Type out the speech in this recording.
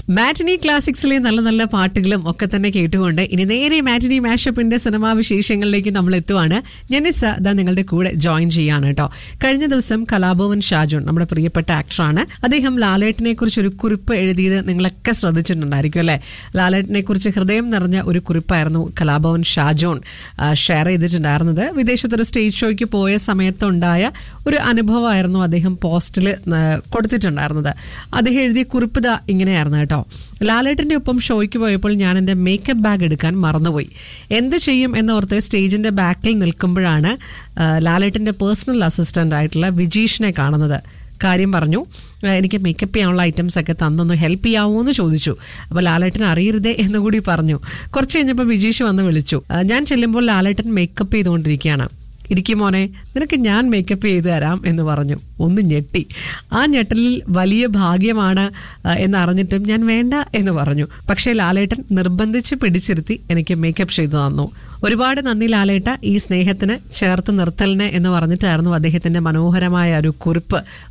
മാറ്റിനി ക്ലാസിക്സിലെ നല്ല നല്ല പാട്ടുകളും ഒക്കെ തന്നെ കേട്ടുകൊണ്ട് ഇനി നേരെ മാറ്റിനി മാഷപ്പിന്റെ സിനിമാ വിശേഷങ്ങളിലേക്ക് നമ്മൾ എത്തുവാണ് ജനിസ ഇതാ നിങ്ങളുടെ കൂടെ ജോയിൻ ചെയ്യാണ് കേട്ടോ കഴിഞ്ഞ ദിവസം കലാഭവൻ ഷാജോൺ നമ്മുടെ പ്രിയപ്പെട്ട ആക്ടറാണ് അദ്ദേഹം ലാലേട്ടനെ കുറിച്ച് ഒരു കുറിപ്പ് എഴുതിയത് നിങ്ങളൊക്കെ ശ്രദ്ധിച്ചിട്ടുണ്ടായിരിക്കും അല്ലെ ലാലേട്ടനെ കുറിച്ച് ഹൃദയം നിറഞ്ഞ ഒരു കുറിപ്പായിരുന്നു കലാഭവൻ ഷാജോൺ ആ, ഷെയർ ചെയ്തിട്ടുണ്ടായിരുന്നത് വിദേശത്തൊരു സ്റ്റേജ് ഷോയ്ക്ക് പോയ സമയത്തുണ്ടായ ഒരു അനുഭവമായിരുന്നു അദ്ദേഹം പോസ്റ്റിൽ കൊടുത്തിട്ടുണ്ടായിരുന്നത് അദ്ദേഹം എഴുതിയ കുറിപ്പ് ഇതാ ഇങ്ങനെയായിരുന്നു കേട്ടോ ലാലേട്ടന്റെ ഒപ്പം ഷോയ്ക്ക് പോയപ്പോൾ ഞാൻ എൻ്റെ മേക്കപ്പ് ബാഗ് എടുക്കാൻ മറന്നുപോയി എന്ത് ചെയ്യും എന്നോർത്ത് സ്റ്റേജിന്റെ ബാക്കിൽ നിൽക്കുമ്പോഴാണ് ആ, ലാലേട്ടന്റെ പേഴ്സണൽ അസിസ്റ്റന്റ് ആയിട്ടുള്ള വിജീഷിനെ കാണുന്നത് കാര്യം പറഞ്ഞു ആ, എനിക്ക് മേക്കപ്പ് ചെയ്യാനുള്ള ഐറ്റംസ് ഒക്കെ തന്നൊന്ന് ഹെൽപ്പ് ചെയ്യാവോ എന്ന് ചോദിച്ചു അപ്പോൾ ലാലേട്ടൻ അറിയരുതേ എന്ന് കൂടി പറഞ്ഞു കുറച്ച് കഴിഞ്ഞപ്പോൾ വിജീഷ് വന്ന് വിളിച്ചു ആ, ഞാൻ ചെല്ലുമ്പോൾ ലാലേട്ടൻ മേക്കപ്പ് ചെയ്തുകൊണ്ടിരിക്കുകയാണ് ഇരിക്കും മോനെ നിനക്ക് ഞാൻ മേക്കപ്പ് ചെയ്തു തരാം എന്ന് പറഞ്ഞു ഒന്ന് ഞെട്ടി ആ ഞെട്ടലിൽ വലിയ ഭാഗ്യമാണ് ആ, എന്നറിഞ്ഞിട്ടും ഞാൻ വേണ്ട എന്ന് പറഞ്ഞു പക്ഷേ ലാലേട്ടൻ നിർബന്ധിച്ച് പിടിച്ചിരുത്തി എനിക്ക് മേക്കപ്പ് ചെയ്തു തന്നു ഒരുപാട് നന്ദി ലാലേട്ട ഈ സ്നേഹത്തിന് ചേർത്ത് നിർത്തലിന് എന്ന് പറഞ്ഞിട്ടായിരുന്നു അദ്ദേഹത്തിന്റെ മനോഹരമായ ഒരു കുറിപ്പ്